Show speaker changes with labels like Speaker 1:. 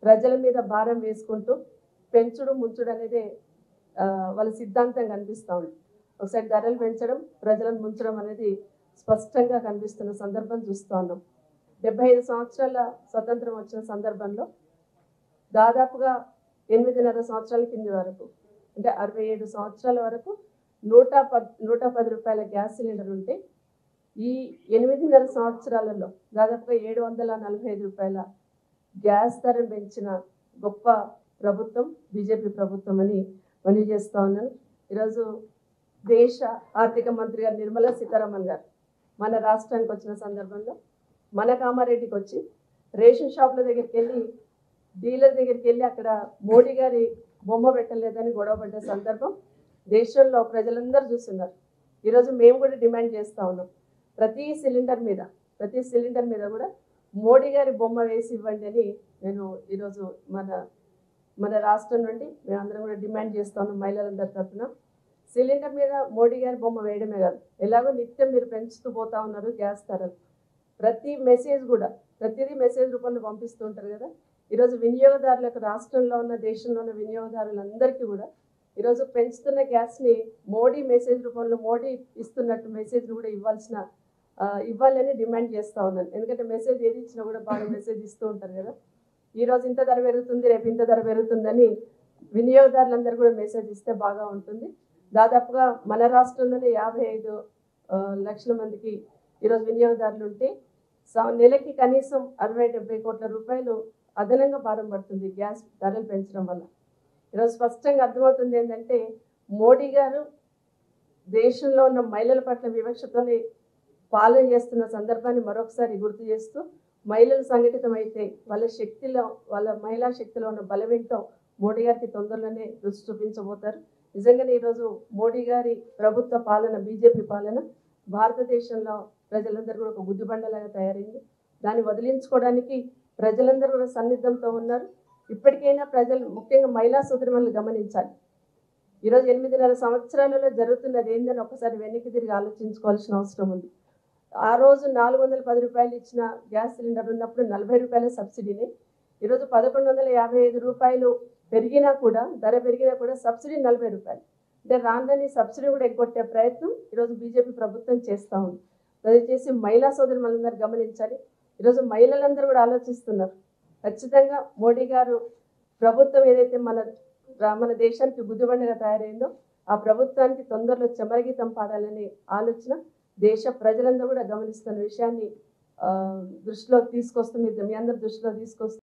Speaker 1: ప్రజల మీద భారం వేసుకుంటూ పెంచుడు ముంచుడు అనేది ఆ, వాళ్ళ సిద్ధాంతం కనిపిస్తూ ఉంది ఒకసారి ధరలు పెంచడం ప్రజలను ముంచడం అనేది స్పష్టంగా కనిపిస్తున్న సందర్భం చూస్తూ ఉన్నాం డెబ్బై ఐదు సంవత్సరాల స్వతంత్రం వచ్చిన సందర్భంలో దాదాపుగా ఎనిమిదిన్నర సంవత్సరాల కింది వరకు అంటే అరవై ఏడు సంవత్సరాల వరకు నూట పద్ నూట పది రూపాయల గ్యాస్ సిలిండర్ ఉంటే ఈ ఎనిమిదిన్నర సంవత్సరాలలో దాదాపుగా ఏడు వందల నలభై ఐదు రూపాయల గ్యాస్ ధరను పెంచిన గొప్ప ప్రభుత్వం బీజేపీ ప్రభుత్వం అని మనవి చేస్తా ఉన్నాను ఈరోజు దేశ ఆర్థిక మంత్రి గారు నిర్మలా సీతారామన్ గారు మన రాష్ట్రానికి వచ్చిన సందర్భంలో మన కామారెడ్డికి వచ్చి రేషన్ షాపుల దగ్గరికి వెళ్ళి డీలర్ దగ్గరికి వెళ్ళి అక్కడ మోడీ గారి బొమ్మ పెట్టలేదని గొడవపడ్డ సందర్భం దేశంలో ప్రజలందరూ చూస్తున్నారు ఈరోజు మేము కూడా డిమాండ్ చేస్తూ ఉన్నాం ప్రతి సిలిండర్ మీద ప్రతి సిలిండర్ మీద కూడా మోడీ గారి బొమ్మ వేసి ఇవ్వండి అని నేను ఈరోజు మన మన రాష్ట్రం నుండి మేమందరం కూడా డిమాండ్ చేస్తా ఉన్నాం మహిళలందరి తరఫున సిలిండర్ మీద మోడీ గారి బొమ్మ వేయడమే కాదు ఎలాగో నిత్యం మీరు పెంచుతూ పోతా ఉన్నారు గ్యాస్ ధరలు ప్రతి మెసేజ్ కూడా ప్రతిదీ మెసేజ్ రూపంలో పంపిస్తూ ఉంటారు కదా ఈరోజు వినియోగదారులకు రాష్ట్రంలో ఉన్న దేశంలో ఉన్న వినియోగదారులందరికీ కూడా ఈరోజు పెంచుతున్న గ్యాస్ని మోడీ మెసేజ్ రూపంలో మోడీ ఇస్తున్నట్టు మెసేజ్ని కూడా ఇవ్వాల్సిన ఆ, ఇవ్వాలని డిమాండ్ చేస్తూ ఉన్నాను ఎందుకంటే మెసేజ్ ఏది ఇచ్చినా కూడా బాగా మెసేజ్ ఇస్తూ ఉంటారు కదా ఈ రోజు ఇంత ధర పెరుగుతుంది రేపు ఇంత ధర పెరుగుతుందని వినియోగదారులందరూ కూడా మెసేజ్ ఇస్తే బాగా ఉంటుంది దాదాపుగా మన రాష్ట్రంలోనే యాభై ఐదు ఆ, లక్షల మందికి ఈరోజు వినియోగదారులు ఉంటే స- నెలకి కనీసం అరవై డెబ్బై కోట్ల రూపాయలు అదనంగా భారం పడుతుంది గ్యాస్ ధరలు పెంచడం వల్ల ఈరోజు స్పష్టంగా అర్థమవుతుంది ఏంటంటే మోడీ గారు దేశంలో ఉన్న మహిళల పట్ల వివక్షతోనే పాలన చేస్తున్న సందర్భాన్ని మరొకసారి గుర్తు చేస్తూ మహిళలు సంఘటితమైతే వాళ్ళ శక్తిలో వాళ్ళ మహిళా శక్తిలో ఉన్న బలమేంటో మోడీ గారికి తొందరలోనే రుచి చూపించబోతారు నిజంగానే ఈరోజు మోడీ గారి ప్రభుత్వ పాలన బీజేపీ పాలన భారతదేశంలో ప్రజలందరూ కూడా ఒక బుద్ధిబండలాగా తయారైంది దాన్ని వదిలించుకోవడానికి ప్రజలందరూ కూడా సన్నిద్ధంతో ఉన్నారు ఇప్పటికైనా ప్రజలు ముఖ్యంగా మహిళా సోదరులను గమనించాలి ఈరోజు ఎనిమిదిన్నర సంవత్సరాలలో జరుగుతున్నది ఏందని ఒకసారి వెనక్కి తిరిగి ఆలోచించుకోవాల్సిన అవసరం ఉంది ఆ రోజు నాలుగు వందల పది రూపాయలు ఇచ్చిన గ్యాస్ సిలిండర్ ఉన్నప్పుడు నలభై రూపాయల సబ్సిడీని ఈరోజు పదకొండు వందల యాభై ఐదు రూపాయలు పెరిగినా కూడా ధర పెరిగినా కూడా సబ్సిడీ నలభై రూపాయలు అంటే రాందని సబ్సిడీ కూడా ఎగ్గొట్టే ప్రయత్నం ఈరోజు బీజేపీ ప్రభుత్వం చేస్తూ ఉంది దయచేసి మహిళా సోదరు మనందరూ గమనించాలి ఈరోజు మహిళలందరూ కూడా ఆలోచిస్తున్నారు ఖచ్చితంగా మోడీ గారు ప్రభుత్వం ఏదైతే మన రా- మన దేశానికి గుద్దుబండగా తయారైందో ఆ ప్రభుత్వానికి తొందరలో చెమరగీతం పాడాలనే ఆలోచన దేశ ప్రజలందరూ కూడా గమనిస్తున్న విషయాన్ని ఆ, దృష్టిలో తీసుకొస్తూ మీ మీ అందరి దృష్టిలో తీసుకొస్తూ